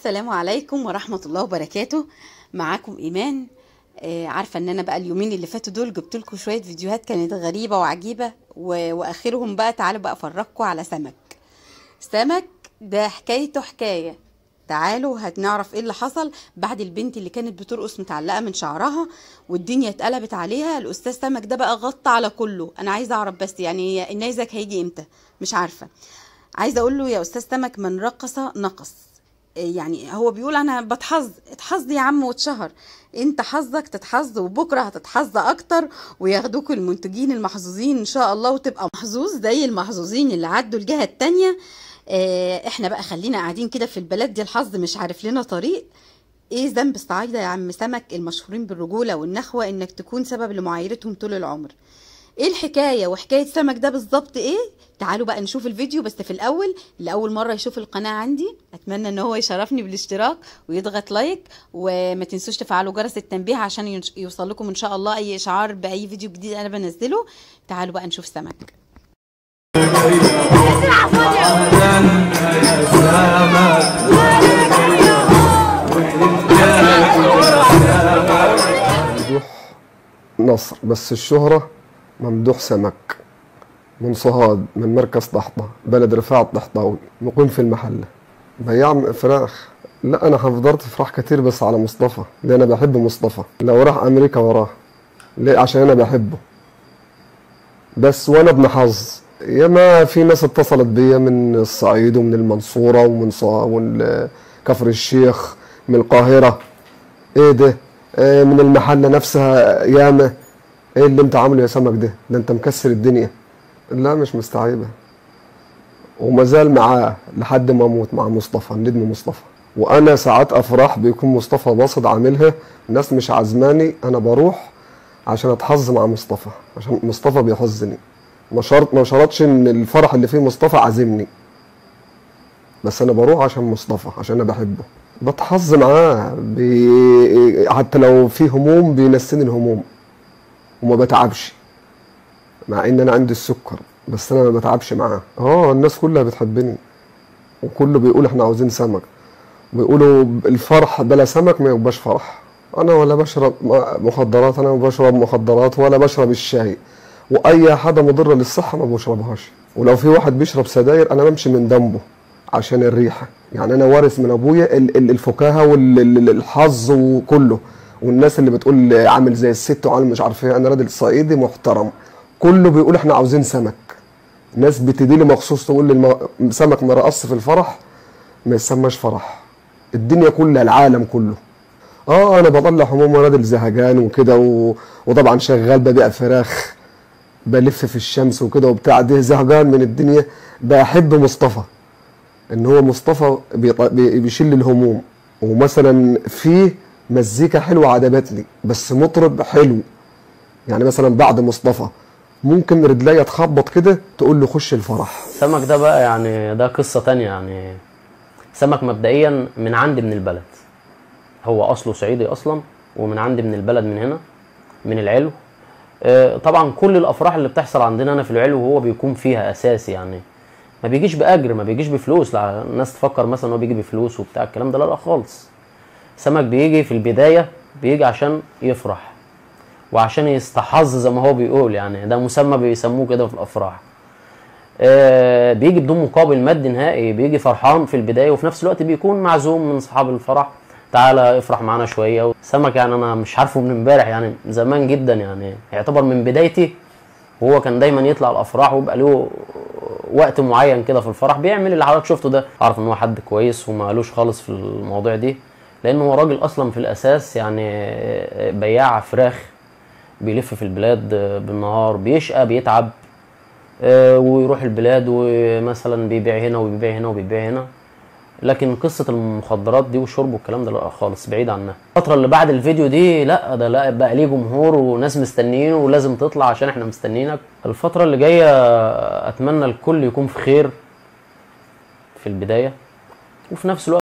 السلام عليكم ورحمة الله وبركاته معاكم إيمان آه عارفة إن أنا بقى اليومين اللي فاتوا دول جبت لكم شوية فيديوهات كانت غريبة وعجيبة و... وآخرهم بقى تعالوا بقى أفرجكم على سمك سمك ده حكايته حكاية تعالوا هنعرف ايه اللي حصل بعد البنت اللي كانت بترقص متعلقة من شعرها والدنيا اتقلبت عليها الأستاذ سمك ده بقى غطى على كله أنا عايزة أعرف بس يعني هي النيزك هيجي إمتى مش عارفة عايزة أقول له يا أستاذ سمك من رقص نقص يعني هو بيقول انا بتحظ اتحظ يا عم واتشهر انت حظك تتحظ وبكره هتتحظ اكتر وياخدوك المنتجين المحظوظين ان شاء الله وتبقى محظوظ زي المحظوظين اللي عدوا الجهه التانية اه احنا بقى خلينا قاعدين كده في البلد دي الحظ مش عارف لنا طريق ايه ذنب الصعايده يا عم سمك المشهورين بالرجوله والنخوه انك تكون سبب لمعايرتهم طول العمر ايه الحكايه وحكايه سمك ده بالظبط ايه تعالوا بقى نشوف الفيديو بس في الاول لاول مره يشوف القناه عندي اتمنى ان هو يشرفني بالاشتراك ويضغط لايك وما تنسوش تفعلوا جرس التنبيه عشان يوصل لكم ان شاء الله اي اشعار باي فيديو جديد انا بنزله تعالوا بقى نشوف سمك ممدوح نصر بس الشهرة ممدوح سمك من صهاد من مركز طحطة بلد رفاعة الطحطاوي مقيم في المحلة بياع فراخ لا انا حضرت فراخ كتير بس على مصطفى لان انا بحب مصطفى لو راح امريكا وراه ليه عشان انا بحبه بس وانا ابن حظ ياما في ناس اتصلت بيا من الصعيد ومن المنصورة ومن صا ومن كفر الشيخ من القاهرة ايه ده إيه من المحلة نفسها ياما ايه اللي انت عامله يا سمك ده ده انت مكسر الدنيا لا مش مستعيبة وما زال معاه لحد ما اموت مع مصطفى النجم مصطفى وانا ساعات افراح بيكون مصطفى باصد عاملها الناس مش عزماني انا بروح عشان اتحظ مع مصطفى عشان مصطفى بيحظني ما شرط ما شرطش ان الفرح اللي فيه مصطفى عازمني بس انا بروح عشان مصطفى عشان انا بحبه بتحظ معاه بي... حتى لو في هموم بينسيني الهموم وما بتعبش مع ان انا عندي السكر بس انا ما بتعبش معاه اه الناس كلها بتحبني وكله بيقول احنا عاوزين سمك بيقولوا الفرح بلا سمك ما يبقاش فرح انا ولا بشرب مخدرات انا ما بشرب مخدرات ولا بشرب الشاي واي حاجه مضره للصحه ما بشربهاش ولو في واحد بيشرب سجاير انا بمشي من جنبه عشان الريحه يعني انا وارث من ابويا الفكاهه والحظ وكله والناس اللي بتقول عامل زي الست وعامل مش عارف ايه انا راجل صعيدي محترم كله بيقول احنا عاوزين سمك ناس بتدي لي مخصوص تقول لي الم... سمك ما رقص في الفرح ما يسماش فرح الدنيا كلها العالم كله اه انا بطلع هموم راجل زهجان وكده و... وطبعا شغال ببيع فراخ بلف في الشمس وكده وبتاع ده زهجان من الدنيا بحب مصطفى ان هو مصطفى بيط... بي... بيشيل الهموم ومثلا في مزيكا حلوه عجبتني بس مطرب حلو يعني مثلا بعد مصطفى ممكن رجليا تخبط كده تقول له خش الفرح السمك ده بقى يعني ده قصة تانية يعني سمك مبدئيا من عندي من البلد هو اصله صعيدي اصلا ومن عندي من البلد من هنا من العلو آه، طبعا كل الافراح اللي بتحصل عندنا هنا في العلو هو بيكون فيها اساسي يعني ما بيجيش باجر ما بيجيش بفلوس لا الناس تفكر مثلا هو بيجي بفلوس وبتاع الكلام ده لا لا خالص سمك بيجي في البدايه بيجي عشان يفرح وعشان يستحظ زي ما هو بيقول يعني ده مسمى بيسموه كده في الافراح آه بيجي بدون مقابل مادي نهائي بيجي فرحان في البدايه وفي نفس الوقت بيكون معزوم من اصحاب الفرح تعالى افرح معانا شويه سمك يعني انا مش عارفه من امبارح يعني زمان جدا يعني يعتبر من بدايتي وهو كان دايما يطلع الافراح ويبقى له وقت معين كده في الفرح بيعمل اللي حضرتك شفته ده عارف ان هو حد كويس وما قالوش خالص في المواضيع دي لانه هو راجل اصلا في الاساس يعني بياع فراخ بيلف في البلاد بالنهار بيشقى بيتعب ويروح البلاد ومثلا بيبيع هنا وبيبيع هنا وبيبيع هنا لكن قصة المخدرات دي والشرب والكلام ده لا خالص بعيد عنها الفترة اللي بعد الفيديو دي لا ده لا بقى ليه جمهور وناس مستنيين ولازم تطلع عشان احنا مستنيينك الفترة اللي جاية اتمنى الكل يكون في خير في البداية وفي نفس الوقت